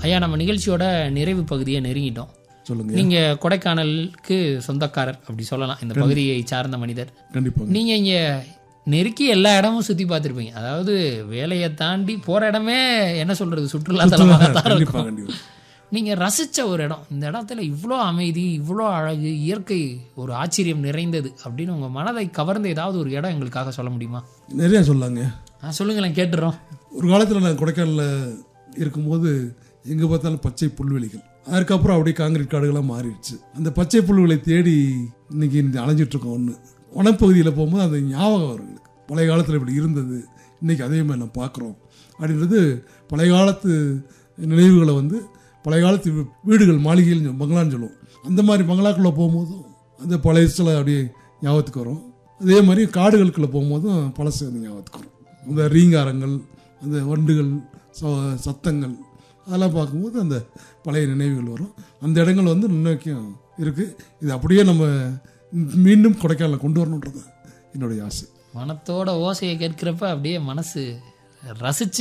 ஐயா நம்ம நிகழ்ச்சியோட நிறைவு பகுதியை நெருங்கிட்டோம் சொல்லுங்க நீங்க கொடைக்கானலுக்கு சொந்தக்காரர் அப்படி சொல்லலாம் இந்த பகுதியை சார்ந்த மனிதர் கண்டிப்பாங்க நீங்க இங்க நெருக்கி எல்லா இடமும் சுத்தி பார்த்திருப்பீங்க அதாவது வேலையை தாண்டி போற இடமே என்ன சொல்றது சுற்றுலா தலமாக தான் கண்டிப்பா இருக்கும் கண்டிப்பா நீங்க ரசிச்ச ஒரு இடம் இந்த இடத்துல இவ்வளோ அமைதி இவ்வளோ அழகு இயற்கை ஒரு ஆச்சரியம் நிறைந்தது அப்படின்னு உங்க மனதை கவர்ந்த ஏதாவது ஒரு இடம் எங்களுக்காக சொல்ல முடியுமா நிறைய சொல்லாங்க ஆ, சொல்லுங்களேன் கேட்டுறோம் ஒரு காலத்தில் நான் கொடைக்கானலில் இருக்கும்போது எங்கே பார்த்தாலும் பச்சை புல்வெளிகள் அதுக்கப்புறம் அப்படியே காங்கிரீட் காடுகளாக மாறிடுச்சு அந்த பச்சை புல்வெளி தேடி இன்னைக்கு இந்த அலைஞ்சிட்டு இருக்கோம் ஒன்று வனப்பகுதியில் போகும்போது அந்த ஞாபகம் வரும் எங்களுக்கு பழைய காலத்தில் இப்படி இருந்தது இன்னைக்கு அதே மாதிரி நம்ம பார்க்குறோம் அப்படின்றது பழைய காலத்து நினைவுகளை வந்து பழைய காலத்து வீ- வீடுகள் மாளிகைகள் பங்களான்னு சொல்லுவோம் அந்த மாதிரி பங்களாக்குள்ளே போகும்போதும் அந்த பழைய சில அப்படியே ஞாபகத்துக்கு வரும் அதே மாதிரி காடுகளுக்குள்ளே போகும்போதும் பழசு வந்து ஞாபகத்துக்கு வரும் அந்த ரீங்காரங்கள் அந்த வண்டுகள் ச- சத்தங்கள் அதெல்லாம் பார்க்கும்போது அந்த பழைய நினைவுகள் வரும் அந்த இடங்கள் வந்து இன்னைக்கும் இருக்குது இது அப்படியே நம்ம மீண்டும் கொடைக்கானல கொண்டு வரணுன்றது என்னுடைய ஆசை மனத்தோட ஓசையை கேட்கிறப்ப அப்படியே மனசு ரசிச்சு